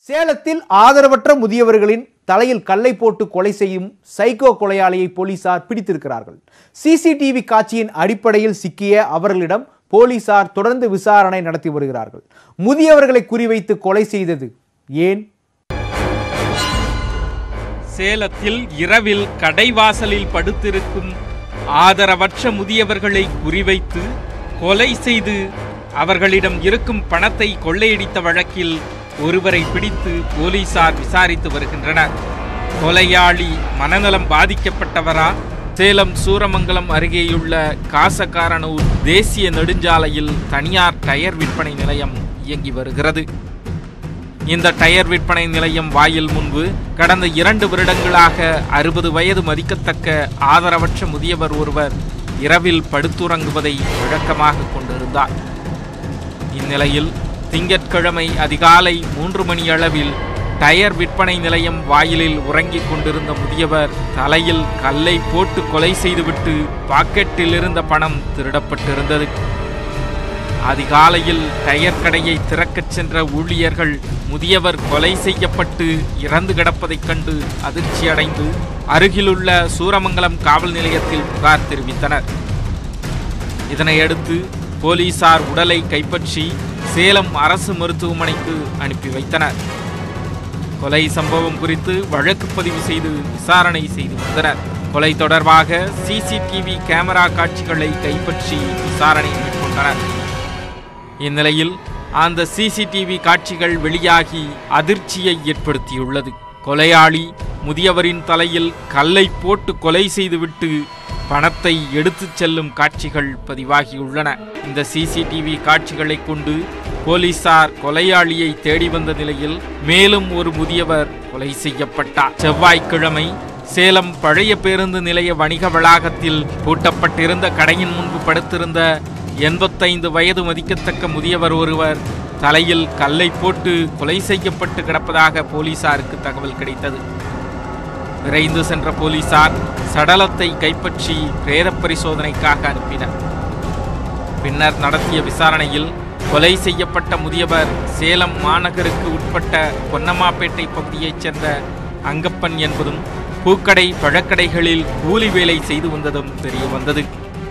சேலத்தில் ஆதரவற்ற முதியவர்களின் தலையில் கல்லை போட்டு கொலை செய்யும் சைக்கோ கொலையாளியை போலீசார் பிடித்திருக்கிறார்கள் சிசிடிவி காட்சியின் அடிப்படையில் சிக்கிய அவர்களிடம் போலீசார் தொடர்ந்து விசாரணை நடத்தி வருகிறார்கள் முதியவர்களை குறிவைத்து கொலை செய்தது ஏன் சேலத்தில் இரவில் கடைவாசலில் படுத்திருக்கும் ஆதரவற்ற முதியவர்களை குறிவைத்து கொலை செய்து அவர்களிடம் இருக்கும் பணத்தை கொள்ளையடித்த வழக்கில் ஒருவரை பிடித்து போலீசார் விசாரித்து வருகின்றனர் கொலையாளி மனநலம் பாதிக்கப்பட்டவரா சேலம் சூரமங்கலம் அருகேயுள்ள காசக்காரனூர் தேசிய நெடுஞ்சாலையில் தனியார் டயர் விற்பனை நிலையம் இயங்கி வருகிறது இந்த டயர் விற்பனை நிலையம் வாயில் முன்பு கடந்த இரண்டு வருடங்களாக அறுபது வயது மதிக்கத்தக்க ஆதரவற்ற முதியவர் ஒருவர் இரவில் படுத்துறங்குவதை வழக்கமாக கொண்டிருந்தார் இந்நிலையில் திங்கட்கிழமை அதிகாலை மூன்று மணி அளவில் டயர் விற்பனை நிலையம் வாயிலில் உறங்கிக் கொண்டிருந்த முதியவர் தலையில் கல்லை போட்டு கொலை செய்துவிட்டு பாக்கெட்டில் இருந்த பணம் திருடப்பட்டிருந்தது அதிகாலையில் டயர் கடையை திறக்கச் சென்ற ஊழியர்கள் முதியவர் கொலை செய்யப்பட்டு இறந்து கிடப்பதைக் கண்டு அதிர்ச்சியடைந்து அருகிலுள்ள சூரமங்கலம் காவல் நிலையத்தில் புகார் தெரிவித்தனர் இதனையடுத்து போலீசார் உடலை கைப்பற்றி சேலம் அரசு மருத்துவமனைக்கு அனுப்பி வைத்தனர் கொலை சம்பவம் குறித்து வழக்கு பதிவு செய்து விசாரணை செய்து வந்தனர் கொலை தொடர்பாக சிசிடிவி கேமரா காட்சிகளை கைப்பற்றி விசாரணை மேற்கொண்டனர் இந்நிலையில் அந்த சிசிடிவி காட்சிகள் வெளியாகி அதிர்ச்சியை ஏற்படுத்தியுள்ளது கொலையாளி முதியவரின் தலையில் கல்லை போட்டு கொலை செய்துவிட்டு பணத்தை எடுத்துச் செல்லும் காட்சிகள் பதிவாகியுள்ளன இந்த சிசிடிவி காட்சிகளை கொண்டு போலீசார் கொலையாளியை தேடி வந்த நிலையில் மேலும் ஒரு முதியவர் கொலை செய்யப்பட்டார் செவ்வாய்க்கிழமை சேலம் பழைய பேருந்து நிலைய வணிக வளாகத்தில் பூட்டப்பட்டிருந்த கடையின் முன்பு படுத்திருந்த எண்பத்தைந்து வயது மதிக்கத்தக்க முதியவர் ஒருவர் தலையில் கல்லை போட்டு கொலை செய்யப்பட்டு கிடப்பதாக போலீசாருக்கு தகவல் கிடைத்தது விரைந்து சென்ற போலீசார் சடலத்தை கைப்பற்றி பிரேத பரிசோதனைக்காக அனுப்பினர் பின்னர் நடத்திய விசாரணையில் கொலை செய்யப்பட்ட முதியவர் சேலம் மாநகருக்கு உட்பட்ட பொன்னம்மாப்பேட்டை பகுதியைச் சேர்ந்த அங்கப்பன் என்பதும் பூக்கடை பழக்கடைகளில் கூலி வேலை செய்து வந்ததும் தெரிய வந்தது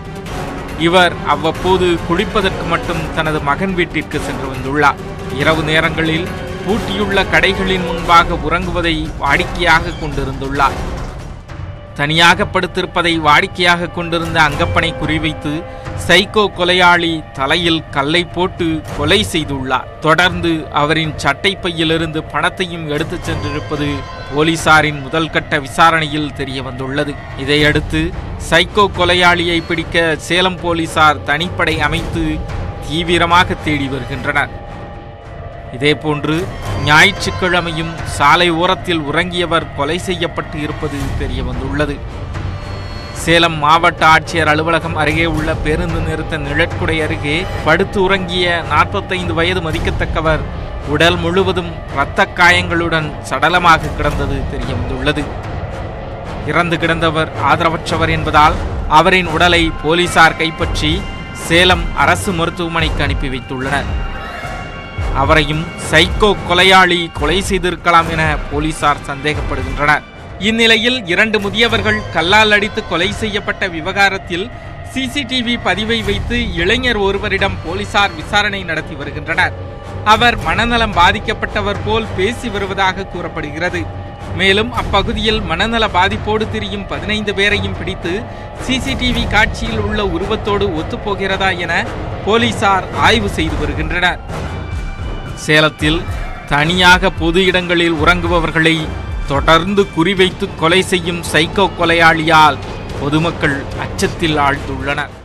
இவர் அவ்வப்போது குளிப்பதற்கு மட்டும் தனது மகன் வீட்டிற்கு சென்று வந்துள்ளார் இரவு நேரங்களில் பூட்டியுள்ள கடைகளின் முன்பாக உறங்குவதை வாடிக்கையாக கொண்டிருந்துள்ளார் தனியாக படுத்திருப்பதை வாடிக்கையாக கொண்டிருந்த அங்கப்பனை குறிவைத்து சைக்கோ கொலையாளி தலையில் கல்லை போட்டு கொலை செய்துள்ளார் தொடர்ந்து அவரின் சட்டை பையிலிருந்து பணத்தையும் எடுத்துச் சென்றிருப்பது போலீசாரின் முதல் கட்ட விசாரணையில் தெரிய வந்துள்ளது இதையடுத்து சைக்கோ கொலையாளியை பிடிக்க சேலம் போலீசார் தனிப்படை அமைத்து தீவிரமாக தேடி வருகின்றனர் இதேபோன்று ஞாயிற்றுக்கிழமையும் சாலை ஓரத்தில் உறங்கியவர் கொலை செய்யப்பட்டு இருப்பது தெரிய வந்துள்ளது சேலம் மாவட்ட ஆட்சியர் அலுவலகம் அருகே உள்ள பேருந்து நிறுத்த நிழற்குடை அருகே படுத்து உறங்கிய நாற்பத்தைந்து வயது மதிக்கத்தக்கவர் உடல் முழுவதும் இரத்த காயங்களுடன் சடலமாக கிடந்தது தெரிய வந்துள்ளது இறந்து கிடந்தவர் ஆதரவற்றவர் என்பதால் அவரின் உடலை போலீசார் கைப்பற்றி சேலம் அரசு மருத்துவமனைக்கு அனுப்பி வைத்துள்ளனர் அவரையும் சைக்கோ கொலையாளி கொலை செய்திருக்கலாம் என போலீசார் சந்தேகப்படுகின்றனர் இந்நிலையில் இரண்டு முதியவர்கள் கல்லால் அடித்து கொலை செய்யப்பட்ட விவகாரத்தில் சிசிடிவி பதிவை வைத்து இளைஞர் ஒருவரிடம் போலீசார் விசாரணை நடத்தி வருகின்றனர் அவர் மனநலம் பாதிக்கப்பட்டவர் போல் பேசி வருவதாக கூறப்படுகிறது மேலும் அப்பகுதியில் மனநல பாதிப்போடு திரியும் பதினைந்து பேரையும் பிடித்து சிசிடிவி காட்சியில் உள்ள உருவத்தோடு ஒத்துப்போகிறதா என போலீசார் ஆய்வு செய்து வருகின்றனர் சேலத்தில் தனியாக பொது இடங்களில் உறங்குபவர்களை தொடர்ந்து குறிவைத்து கொலை செய்யும் சைக்கோ கொலையாளியால் பொதுமக்கள் அச்சத்தில் ஆழ்ந்துள்ளனர்